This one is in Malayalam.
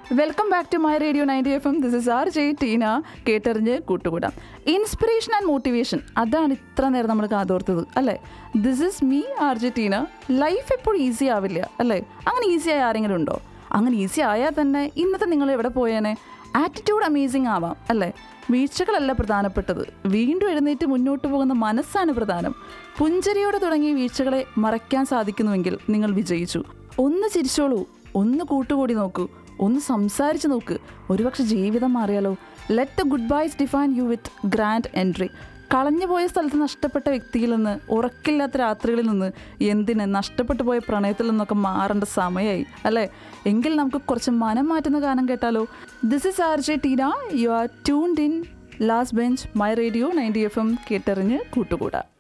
welcome back to my radio ninety F M this is R J Teena കേട്ടറിഞ്ഞ് കൂട്ടുകൂടാം ഇൻസ്പിറേഷൻ ആൻഡ് മോട്ടിവേഷൻ അതാണ് ഇത്ര നേരം നമ്മൾ കാതോർത്തത് അല്ലേ this is me R J Teena life എപ്പോഴും ഈസി ആവില്ല അല്ലേ അങ്ങനെ ഈസി ആയ ആരെങ്കിലും ഉണ്ടോ അങ്ങനെ ഈസി ആയാൽ തന്നെ ഇന്നത്തെ നിങ്ങൾ എവിടെ പോയേനെ ആറ്റിറ്റ്യൂഡ് അമേസിങ് ആവാം അല്ലേ വീഴ്ചകളല്ല പ്രധാനപ്പെട്ടത് വീണ്ടും എഴുന്നേറ്റ് മുന്നോട്ട് പോകുന്ന മനസ്സാണ് പ്രധാനം പുഞ്ചരിയോടെ തുടങ്ങിയ വീഴ്ചകളെ മറയ്ക്കാൻ സാധിക്കുന്നുവെങ്കിൽ നിങ്ങൾ വിജയിച്ചു ഒന്ന് ചിരിച്ചോളൂ ഒന്ന് കൂട്ടുകൂടി നോക്കൂ ഒന്ന് സംസാരിച്ച് നോക്ക് ഒരുപക്ഷെ ജീവിതം മാറിയാലോ let the goodbyes define you with grand entry കളഞ്ഞുപോയ സ്ഥലത്ത് നഷ്ടപ്പെട്ട വ്യക്തിയിൽ നിന്ന് ഉറക്കില്ലാത്ത രാത്രികളിൽ നിന്ന് എന്തിന് നഷ്ടപ്പെട്ടു പോയ പ്രണയത്തിൽ നിന്നൊക്കെ മാറേണ്ട സമയമായി അല്ലേ എങ്കിൽ നമുക്ക് കുറച്ച് മനം മാറ്റുന്ന ഗാനം കേട്ടാലോ this is R J Teena you are tuned in last bench my radio ninety F M കേട്ടറിഞ്ഞ് കൂട്ടുകൂടാ